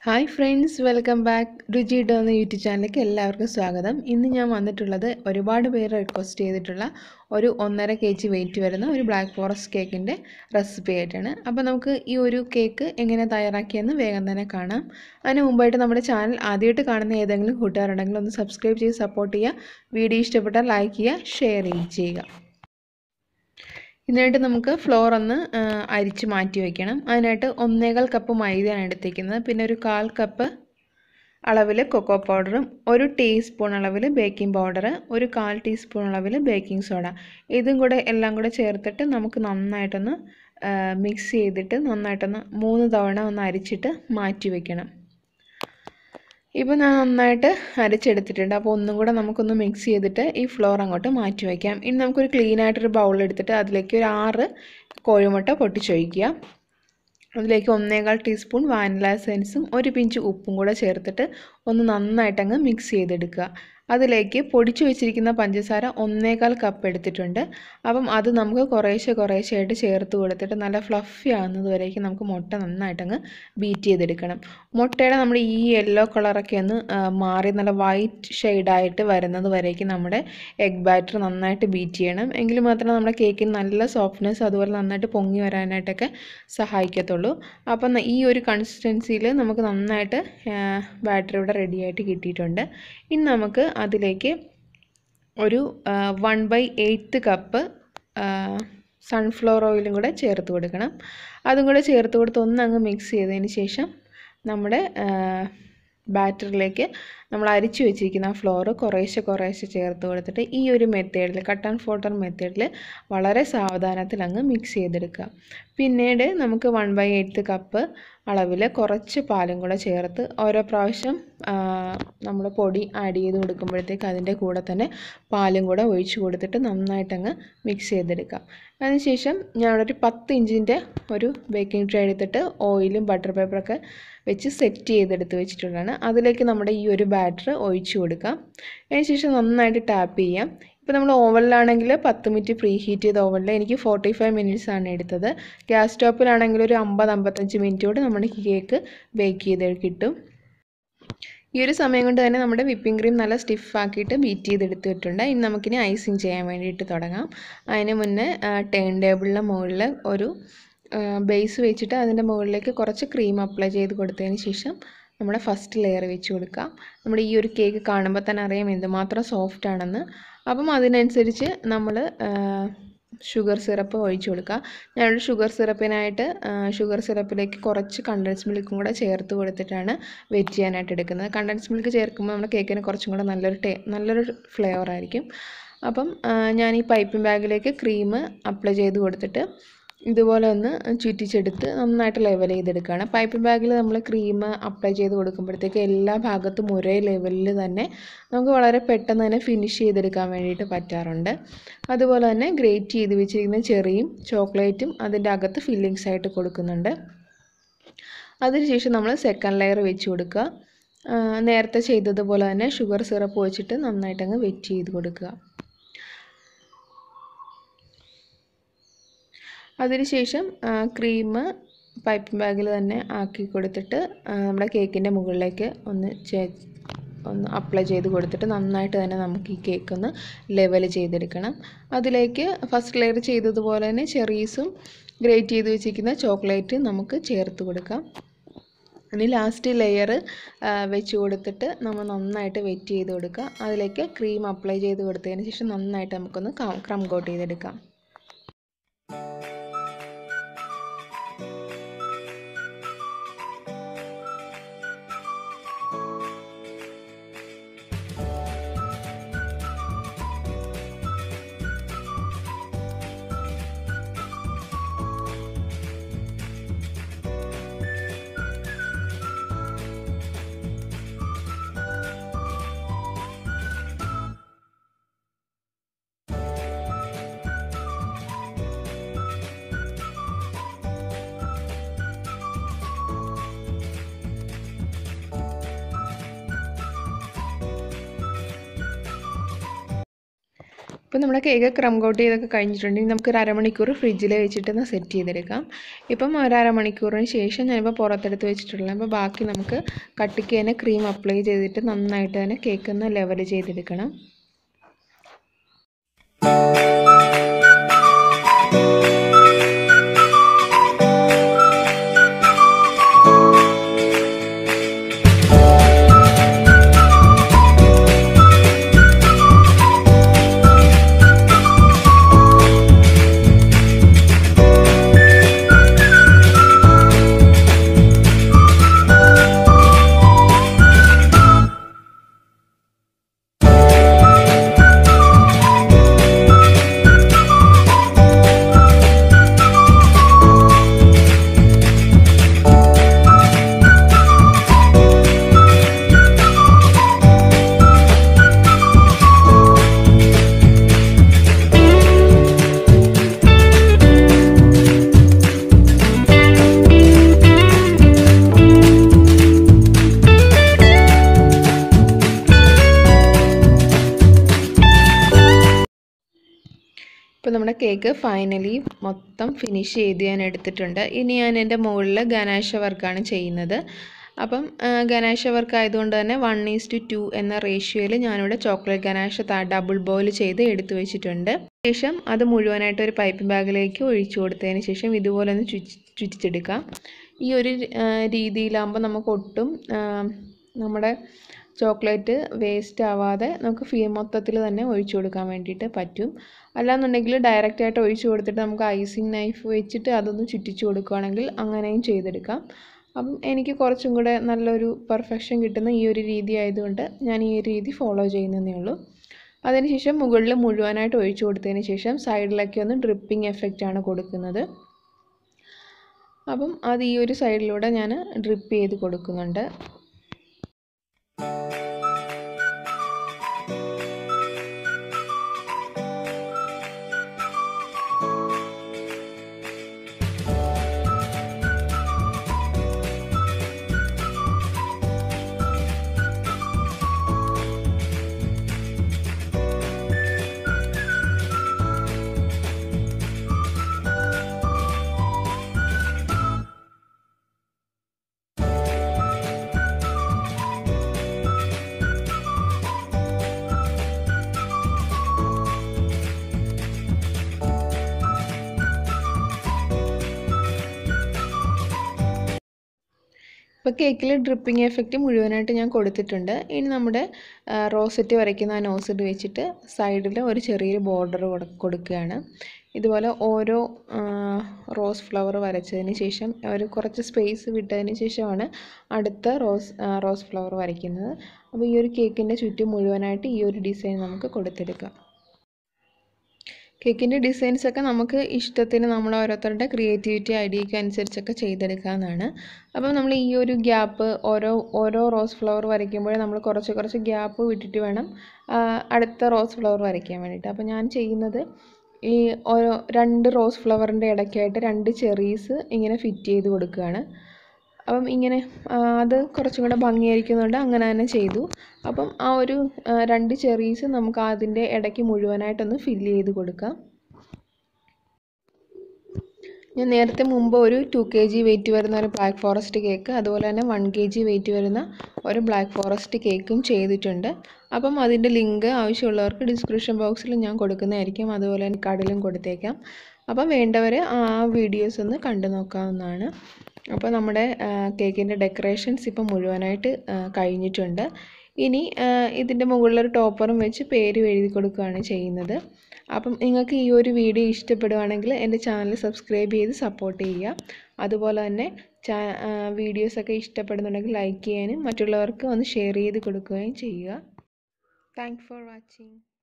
hi friends welcome back രുചി ഡോ എന്ന YouTube ചാനലിലേക്ക് എല്ലാവർക്കും സ്വാഗതം ഇന്ന് ഞാൻ വന്നിട്ടുള്ളത് ഒരുപാട് പേര് റിക്വസ്റ്റ് ചെയ്തിട്ടുള്ള ഒരു ഒന്നര കെ ജി വെയിറ്റ് വരുന്ന ഒരു ബ്ലാക്ക് ഫോറസ്റ്റ് കേക്കിൻ്റെ റെസിപ്പി ആയിട്ടാണ് അപ്പോൾ നമുക്ക് ഈ ഒരു കേക്ക് എങ്ങനെ തയ്യാറാക്കിയെന്ന് വേഗം തന്നെ കാണാം അതിന് മുമ്പായിട്ട് നമ്മുടെ ചാനൽ ആദ്യമായിട്ട് കാണുന്ന ഏതെങ്കിലും കൂട്ടുകാരുണ്ടെങ്കിൽ ഒന്ന് സബ്സ്ക്രൈബ് ചെയ്ത് സപ്പോർട്ട് ചെയ്യുക വീഡിയോ ഇഷ്ടപ്പെട്ടാൽ ലൈക്ക് ചെയ്യുക ഷെയർ ചെയ്യുക ഇതിനായിട്ട് നമുക്ക് ഫ്ലോർ ഒന്ന് അരിച്ച് മാറ്റി വയ്ക്കണം അതിനായിട്ട് ഒന്നേകാൽ കപ്പ് മൈദയാണ് എടുത്തിരിക്കുന്നത് പിന്നെ ഒരു കാൽ കപ്പ് അളവിൽ കൊക്കോ പൗഡറും ഒരു ടീസ്പൂൺ അളവിൽ ബേക്കിംഗ് പൗഡർ ഒരു കാൽ ടീസ്പൂൺ അളവിൽ ബേക്കിംഗ് സോഡ ഇതും കൂടെ എല്ലാം കൂടെ ചേർത്തിട്ട് നമുക്ക് നന്നായിട്ടൊന്ന് മിക്സ് ചെയ്തിട്ട് നന്നായിട്ടൊന്ന് മൂന്ന് തവണ ഒന്ന് അരിച്ചിട്ട് മാറ്റി വയ്ക്കണം ഇപ്പോൾ ഞാൻ നന്നായിട്ട് അരച്ചെടുത്തിട്ടുണ്ട് അപ്പോൾ ഒന്നും കൂടെ നമുക്കൊന്ന് മിക്സ് ചെയ്തിട്ട് ഈ ഫ്ലോർ അങ്ങോട്ട് മാറ്റി വയ്ക്കാം ഇനി നമുക്കൊരു ക്ലീൻ ആയിട്ടൊരു ബൗൾ എടുത്തിട്ട് അതിലേക്ക് ഒരു ആറ് കോഴിമുട്ട പൊട്ടിച്ചൊഴിക്കുക അതിലേക്ക് ഒന്നേകാൽ ടീസ്പൂൺ വാനില എസൻസും ഒരു പിഞ്ച് ഉപ്പും കൂടെ ചേർത്തിട്ട് ഒന്ന് നന്നായിട്ടങ്ങ് മിക്സ് ചെയ്തെടുക്കുക അതിലേക്ക് പൊടിച്ചു വെച്ചിരിക്കുന്ന പഞ്ചസാര ഒന്നേകാൽ കപ്പ് എടുത്തിട്ടുണ്ട് അപ്പം അത് നമുക്ക് കുറേശ്ശെ കുറേശ്ശെ ആയിട്ട് ചേർത്ത് കൊടുത്തിട്ട് നല്ല ഫ്ലഫി ആകുന്നത് വരേക്കും നമുക്ക് മുട്ട നന്നായിട്ടങ്ങ് ബീറ്റ് ചെയ്തെടുക്കണം മുട്ടയുടെ നമ്മുടെ ഈ യെല്ലോ കളറൊക്കെ ഒന്ന് മാറി നല്ല വൈറ്റ് ഷെയ്ഡായിട്ട് വരുന്നത് വരേക്കും നമ്മുടെ എഗ് ബാറ്റർ നന്നായിട്ട് ബീറ്റ് ചെയ്യണം എങ്കിൽ മാത്രമേ നമ്മുടെ കേക്കിന് നല്ല സോഫ്റ്റ്നെസ് അതുപോലെ നന്നായിട്ട് പൊങ്ങി വരാനായിട്ടൊക്കെ സഹായിക്കത്തുള്ളൂ അപ്പം ഈ ഒരു കൺസിസ്റ്റൻസിയിൽ നമുക്ക് നന്നായിട്ട് ബാറ്റർ ഇവിടെ റെഡി ആയിട്ട് കിട്ടിയിട്ടുണ്ട് ഇനി നമുക്ക് അതിലേക്ക് ഒരു one by eight cup sunflower ഓയിലും കൂടെ ചേർത്ത് കൊടുക്കണം അതും കൂടെ ചേർത്ത് കൊടുത്ത് ഒന്നങ്ങ് മിക്സ് ചെയ്തതിന് ശേഷം നമ്മുടെ ബാറ്ററിലേക്ക് നമ്മൾ അരിച്ചു വെച്ചിരിക്കുന്ന ഫ്ലോർ കുറേശ്ശെ കുറേശ്ശെ ചേർത്ത് കൊടുത്തിട്ട് ഈ ഒരു മെത്തേഡിൽ കട്ട് ആൻഡ് ഫോട്ടർ മെത്തേഡിൽ വളരെ സാവധാനത്തിൽ അങ്ങ് മിക്സ് ചെയ്തെടുക്കുക പിന്നീട് നമുക്ക് വൺ ബൈ എയ്ത്ത് കപ്പ് അളവിൽ കുറച്ച് പാലും കൂടെ ചേർത്ത് ഓരോ പ്രാവശ്യം നമ്മൾ പൊടി ആഡ് ചെയ്ത് കൊടുക്കുമ്പോഴത്തേക്ക് അതിൻ്റെ കൂടെ തന്നെ പാലും കൂടെ ഒഴിച്ച് കൊടുത്തിട്ട് നന്നായിട്ടങ്ങ് മിക്സ് ചെയ്തെടുക്കാം അതിനുശേഷം ഞാനൊരു പത്ത് ഇഞ്ചിൻ്റെ ഒരു ബേക്കിംഗ് ട്രേ എടുത്തിട്ട് ഓയിലും ബട്ടർ പേപ്പറൊക്കെ വെച്ച് സെറ്റ് ചെയ്തെടുത്ത് വെച്ചിട്ടുള്ളതാണ് അതിലേക്ക് നമ്മുടെ ഈ ഒരു ബാറ്റർ ഒഴിച്ച് കൊടുക്കാം അതിനുശേഷം നന്നായിട്ട് ടാപ്പ് ചെയ്യാം ഇപ്പോൾ നമ്മൾ ഓവനിലാണെങ്കിൽ പത്ത് മിനിറ്റ് പ്രീ ഹീറ്റ് ചെയ്ത ഓവനിൽ എനിക്ക് ഫോർട്ടി ഫൈവ് മിനിറ്റ്സ് ആണ് എടുത്തത് ഗ്യാസ് സ്റ്റോപ്പിലാണെങ്കിൽ ഒരു അമ്പത് അമ്പത്തഞ്ച് മിനിറ്റോട് നമ്മുടെ കേക്ക് ബേക്ക് ചെയ്ത് കിട്ടും ഈ ഒരു സമയം കൊണ്ട് തന്നെ നമ്മുടെ വിപ്പിംഗ് ക്രീം നല്ല സ്റ്റിഫ് ആക്കിയിട്ട് ബീറ്റ് ചെയ്തെടുത്തിട്ടുണ്ട് ഇനി നമുക്കിനി ഐസിങ് ചെയ്യാൻ വേണ്ടിയിട്ട് തുടങ്ങാം അതിന് മുന്നേ ടേൺ ടേബിളിൻ്റെ മുകളിൽ ഒരു ബേസ് വെച്ചിട്ട് അതിൻ്റെ മുകളിലേക്ക് കുറച്ച് ക്രീം അപ്ലൈ ചെയ്ത് കൊടുത്തതിന് ശേഷം നമ്മുടെ ഫസ്റ്റ് ലെയർ വെച്ച് കൊടുക്കാം നമ്മുടെ ഈ ഒരു കേക്ക് കാണുമ്പോൾ തന്നെ അറിയാം എന്തുമാത്രം സോഫ്റ്റ് ആണെന്ന് അപ്പം അതിനനുസരിച്ച് നമ്മൾ ഷുഗർ സിറപ്പ് ഒഴിച്ചു കൊടുക്കുക ഞാനൊരു ഷുഗർ സിറപ്പിനായിട്ട് ഷുഗർ സിറപ്പിലേക്ക് കുറച്ച് കണ്ടൻസ് മിൽക്കും കൂടെ ചേർത്ത് കൊടുത്തിട്ടാണ് വെറ്റ് ചെയ്യാനായിട്ട് എടുക്കുന്നത് കണ്ടൻസ് മിൽക്ക് ചേർക്കുമ്പോൾ നമ്മുടെ കേക്കിന് കുറച്ചും കൂടെ നല്ലൊരു ടേ നല്ലൊരു ഫ്ലേവർ ആയിരിക്കും അപ്പം ഞാൻ ഈ പൈപ്പിംഗ് ബാഗിലേക്ക് ക്രീം അപ്ലൈ ചെയ്ത് കൊടുത്തിട്ട് ഇതുപോലെ ഒന്ന് ചുറ്റിച്ചെടുത്ത് നന്നായിട്ട് ലെവൽ ചെയ്തെടുക്കുകയാണ് പൈപ്പിംഗ് ബാഗിൽ നമ്മൾ ക്രീം അപ്ലൈ ചെയ്ത് കൊടുക്കുമ്പോഴത്തേക്ക് എല്ലാ ഭാഗത്തും ഒരേ ലെവലിൽ തന്നെ നമുക്ക് വളരെ പെട്ടെന്ന് തന്നെ ഫിനിഷ് ചെയ്തെടുക്കാൻ വേണ്ടിയിട്ട് പറ്റാറുണ്ട് അതുപോലെ തന്നെ ഗ്രേറ്റ് ചെയ്ത് വെച്ചിരിക്കുന്ന ചെറിയും ചോക്ലേറ്റും അതിൻ്റെ അകത്ത് ഫില്ലിങ്സ് ആയിട്ട് കൊടുക്കുന്നുണ്ട് അതിനുശേഷം നമ്മൾ സെക്കൻഡ് ലെയർ വെച്ച് കൊടുക്കുക നേരത്തെ ചെയ്തതുപോലെ തന്നെ ഷുഗർ സിറപ്പ് വെച്ചിട്ട് നന്നായിട്ടങ്ങ് വെറ്റ് ചെയ്ത് കൊടുക്കുക അതിനുശേഷം ക്രീം പൈപ്പിംഗ് ബാഗിൽ തന്നെ ആക്കി കൊടുത്തിട്ട് നമ്മുടെ കേക്കിൻ്റെ മുകളിലേക്ക് ഒന്ന് ഒന്ന് അപ്ലൈ ചെയ്ത് കൊടുത്തിട്ട് നന്നായിട്ട് തന്നെ നമുക്ക് ഈ കേക്ക് ഒന്ന് ലെവൽ ചെയ്തെടുക്കണം അതിലേക്ക് ഫസ്റ്റ് ലെയർ ചെയ്തതുപോലെ തന്നെ ചെറീസും ഗ്രേറ്റ് ചെയ്ത് വെച്ചിരിക്കുന്ന ചോക്ലേറ്റ് നമുക്ക് ചേർത്ത് കൊടുക്കാം ഇനി ലാസ്റ്റ് ലെയർ വെച്ച് കൊടുത്തിട്ട് നമ്മൾ നന്നായിട്ട് വെറ്റ് ചെയ്ത് കൊടുക്കുക അതിലേക്ക് ക്രീം അപ്ലൈ ചെയ്ത് കൊടുത്തതിന് ശേഷം നന്നായിട്ട് നമുക്കൊന്ന് ക്രം കോട്ട് ചെയ്തെടുക്കാം ഇപ്പോൾ നമ്മുടെ കേക്ക് ക്രം കോട്ട് ചെയ്തൊക്കെ കഴിഞ്ഞിട്ടുണ്ടെങ്കിൽ നമുക്ക് ഒരു അരമണിക്കൂർ ഫ്രിഡ്ജിൽ വെച്ചിട്ട് ഒന്ന് സെറ്റ് ചെയ്തെടുക്കാം ഇപ്പം ഒരു അരമണിക്കൂറിന് ശേഷം ഞാനിപ്പോൾ പുറത്തെടുത്ത് വെച്ചിട്ടുള്ളത് അപ്പോൾ ബാക്കി നമുക്ക് കട്ടിക്ക് തന്നെ ക്രീം അപ്ലൈ ചെയ്തിട്ട് നന്നായിട്ട് തന്നെ കേക്ക് ഒന്ന് ലെവൽ ചെയ്തെടുക്കണം ഇപ്പോൾ നമ്മുടെ കേക്ക് ഫൈനലി മൊത്തം ഫിനിഷ് ചെയ്ത് ഞാൻ എടുത്തിട്ടുണ്ട് ഇനി ഞാൻ എൻ്റെ മുകളിൽ ഗനാശ വർക്കാണ് ചെയ്യുന്നത് അപ്പം ഗനാശ വർക്ക് ആയതുകൊണ്ട് തന്നെ വൺ ഈസ് ടു എന്ന റേഷ്യോയിൽ ഞാനിവിടെ ചോക്ലേറ്റ് ഗനാശ ഡബിൾ ബോയിൽ ചെയ്ത് എടുത്തു വെച്ചിട്ടുണ്ട് ശേഷം അത് മുഴുവനായിട്ട് ഒരു പൈപ്പ് ബാഗിലേക്ക് ഒഴിച്ചു കൊടുത്തതിന് ശേഷം ഇതുപോലെ ഒന്ന് ചുറ്റി ചുറ്റിച്ചെടുക്കാം ഈ ഒരു രീതിയിലാകുമ്പോൾ നമുക്ക് ഒട്ടും നമ്മുടെ ചോക്ലേറ്റ് വേസ്റ്റ് ആവാതെ നമുക്ക് ഫീ മൊത്തത്തിൽ തന്നെ ഒഴിച്ചു കൊടുക്കാൻ വേണ്ടിയിട്ട് പറ്റും അല്ലാന്നുണ്ടെങ്കിൽ ഡയറക്റ്റ് ആയിട്ട് ഒഴിച്ചു കൊടുത്തിട്ട് നമുക്ക് ഐസിങ് നൈഫ് വെച്ചിട്ട് അതൊന്ന് ചുറ്റിച്ചു കൊടുക്കുകയാണെങ്കിൽ അങ്ങനെയും ചെയ്തെടുക്കാം അപ്പം എനിക്ക് കുറച്ചും കൂടെ നല്ലൊരു പെർഫെക്ഷൻ കിട്ടുന്ന ഈ ഒരു രീതി ആയതുകൊണ്ട് ഞാൻ ഈ ഒരു രീതി ഫോളോ ചെയ്യുന്നതേ ഉള്ളൂ അതിനുശേഷം മുകളിൽ മുഴുവനായിട്ട് ഒഴിച്ചു കൊടുത്തതിന് ശേഷം സൈഡിലൊക്കെ ഒന്ന് ഡ്രിപ്പിംഗ് എഫക്റ്റാണ് കൊടുക്കുന്നത് അപ്പം അത് ഈ ഒരു സൈഡിലൂടെ ഞാൻ ഡ്രിപ്പ് ചെയ്ത് കൊടുക്കുന്നുണ്ട് ഇപ്പോൾ കേക്കിൽ ഡ്രിപ്പിംഗ് എഫക്റ്റ് മുഴുവനായിട്ട് ഞാൻ കൊടുത്തിട്ടുണ്ട് ഇനി നമ്മുടെ റോസറ്റ് വരയ്ക്കുന്ന ആ നോസിഡ് വെച്ചിട്ട് സൈഡിൽ ഒരു ചെറിയൊരു ബോർഡർ കൊടുക്കുകയാണ് ഇതുപോലെ ഓരോ റോസ് ഫ്ലവർ വരച്ചതിന് ശേഷം ഒരു കുറച്ച് സ്പേസ് വിട്ടതിന് ശേഷമാണ് അടുത്ത റോസ് റോസ് ഫ്ലവർ വരയ്ക്കുന്നത് അപ്പോൾ ഈ ഒരു കേക്കിൻ്റെ ചുറ്റും മുഴുവനായിട്ട് ഈ ഒരു ഡിസൈൻ നമുക്ക് കൊടുത്തെടുക്കാം കേക്കിൻ്റെ ഡിസൈൻസൊക്കെ നമുക്ക് ഇഷ്ടത്തിന് നമ്മൾ ഓരോരുത്തരുടെ ക്രിയേറ്റിവിറ്റി ഐഡിയയ്ക്ക് അനുസരിച്ചൊക്കെ ചെയ്തെടുക്കാവുന്നതാണ് അപ്പം നമ്മൾ ഈ ഒരു ഗ്യാപ്പ് ഓരോ ഓരോ റോസ് ഫ്ലവർ വരയ്ക്കുമ്പോൾ നമ്മൾ കുറച്ച് കുറച്ച് ഗ്യാപ്പ് വിട്ടിട്ട് വേണം അടുത്ത റോസ് ഫ്ലവർ വരയ്ക്കാൻ വേണ്ടിയിട്ട് അപ്പോൾ ഞാൻ ചെയ്യുന്നത് ഈ ഓരോ രണ്ട് റോസ് ഫ്ലവറിൻ്റെ ഇടയ്ക്കായിട്ട് രണ്ട് ചെറീസ് ഇങ്ങനെ ഫിറ്റ് ചെയ്ത് കൊടുക്കുകയാണ് അപ്പം ഇങ്ങനെ അത് കുറച്ചും കൂടെ ഭംഗിയായിരിക്കുന്നുണ്ട് അങ്ങനെ തന്നെ ചെയ്തു അപ്പം ആ ഒരു രണ്ട് ചെറീസ് നമുക്ക് അതിൻ്റെ ഇടയ്ക്ക് മുഴുവനായിട്ടൊന്ന് ഫില്ല് ചെയ്ത് കൊടുക്കാം ഞാൻ നേരത്തെ മുമ്പ് ഒരു ടു കെ ജി വെയിറ്റ് വരുന്ന ഒരു ബ്ലാക്ക് ഫോറസ്റ്റ് കേക്ക് അതുപോലെ തന്നെ വൺ കെ ജി വെയിറ്റ് വരുന്ന ഒരു ബ്ലാക്ക് ഫോറസ്റ്റ് കേക്കും ചെയ്തിട്ടുണ്ട് അപ്പം അതിൻ്റെ ലിങ്ക് ആവശ്യമുള്ളവർക്ക് ഡിസ്ക്രിപ്ഷൻ ബോക്സിൽ ഞാൻ കൊടുക്കുന്നതായിരിക്കും അതുപോലെ തന്നെ കടയിലും കൊടുത്തേക്കാം അപ്പം വേണ്ടവർ ആ വീഡിയോസ് ഒന്ന് കണ്ടു നോക്കാവുന്നതാണ് അപ്പോൾ നമ്മുടെ കേക്കിൻ്റെ ഡെക്കറേഷൻസ് ഇപ്പം മുഴുവനായിട്ട് കഴിഞ്ഞിട്ടുണ്ട് ഇനി ഇതിൻ്റെ മുകളിലൊരു ടോപ്പറും വെച്ച് പേര് എഴുതി കൊടുക്കുകയാണ് ചെയ്യുന്നത് അപ്പം നിങ്ങൾക്ക് ഈ ഒരു വീഡിയോ ഇഷ്ടപ്പെടുവാണെങ്കിൽ എൻ്റെ ചാനൽ സബ്സ്ക്രൈബ് ചെയ്ത് സപ്പോർട്ട് ചെയ്യുക അതുപോലെ തന്നെ ചാ വീഡിയോസൊക്കെ ഇഷ്ടപ്പെടുന്നുണ്ടെങ്കിൽ ലൈക്ക് ചെയ്യാനും മറ്റുള്ളവർക്ക് ഒന്ന് ഷെയർ ചെയ്ത് കൊടുക്കുകയും ചെയ്യുക താങ്ക് ഫോർ വാച്ചിങ്